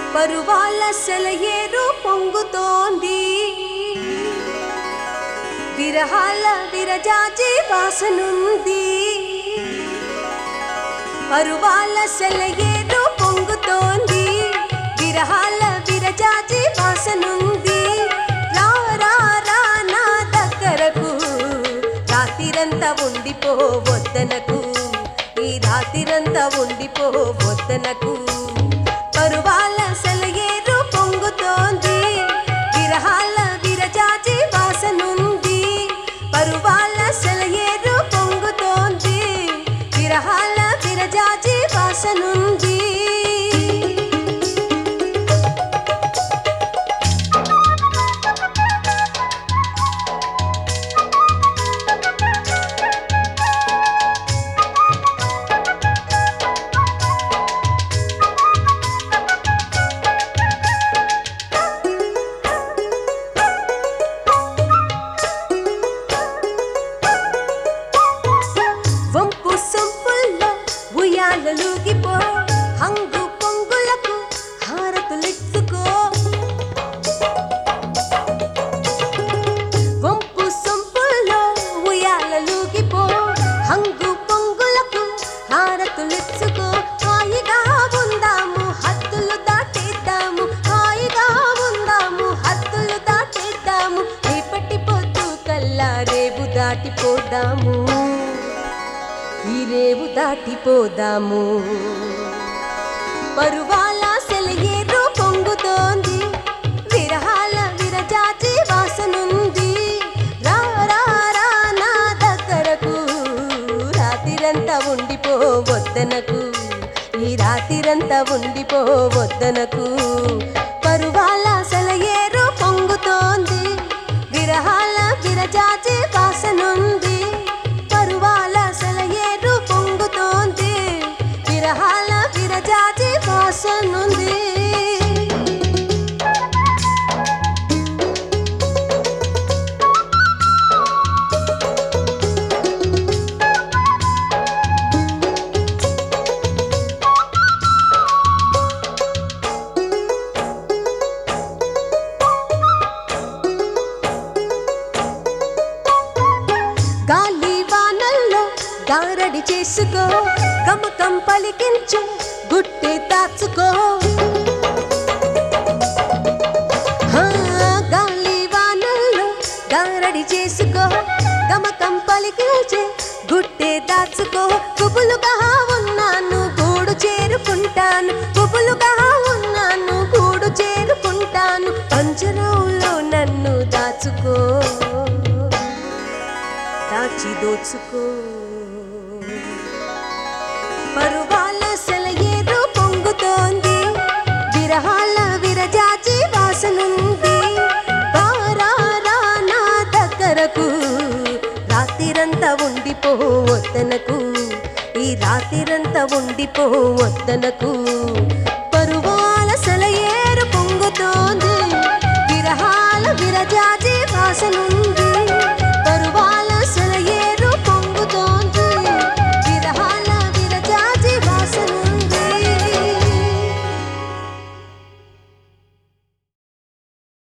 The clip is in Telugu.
పరువాల సెలయేరు పొంగుతోంది విరహాల విరజాజి వాసనుంది పరువాల సెలయేరు పొంగుతోంది విరహాల విరజాజి వాసనుంది రా రా రా నా దగ్గరకు రాత్రిరంతా ఉండిపో వద్దనకు ఈ రాత్రిరంతా ఉండిపో వద్దనకు పరువాల సెలయేరు పొంగుతోంది విరహాల విరజాజి వాసనుంది పరువాల సెలయేరు పొంగుతోంది విరహాల విరజాజి వాసనుంది వంపు సొంపుల్లో ఉయ్యాలలుగిపో హంగు పొంగులకు హారతులిచ్చుకో వంపు సొంపుల్లో ఉయ్యాలలుగిపో హంగు పొంగులకు హారతులిచ్చుకో హాయిగా ఉందాము హద్దులు దాటేద్దాము హాయిగా ఉందాము హద్దులు దాటేద్దాము రేపటి పొద్దు కల్లా రేపు దాటిపోదాము ఈ రేవు దాటిపోదాము పరువాల సెలయేరు పొంగుతోంది విరహాల విరజాజి వాసనుంది రా రా రా నా దగ్గరకు రాత్రిరంతా ఉండిపో వద్దనకు ఈ రాత్రిరంతా ఉండిపో వద్దనకు పరువాల సెలయేరు పొంగుతోంది విరహాల విరజాజి వాసనుంది పరువాల సెలయేరు పొంగుతోంది విరహాల విరజాజి వాసనుంది గాలి వానల్లో గారడి చేసుకో గమకం పలికించు గుట్టి దాచుకో హా, గాలి వానల్లో గారడి చేసుకో గమకం పలికించే గుట్టే దాచుకో గుబులుగా ఉన్నాను గూడు చేరుకుంటాను గుబులుగా ఉన్నాను గూడు చేరుకుంటాను పంజరంలో నన్ను దాచుకో దాచి దోచుకో పరువాల సెలయేరు పొంగుతోంది విరహాల విరజాజి వాసనుంది బారారా నా దగ్గరకు రాత్రిరంతా ఉండిపో వద్దనకు ఈ రాత్రిరంతా ఉండిపో వద్దనకు పరువాల సెలయేరు పొంగుతోంది విరహాల విరజాజి వాసనుంది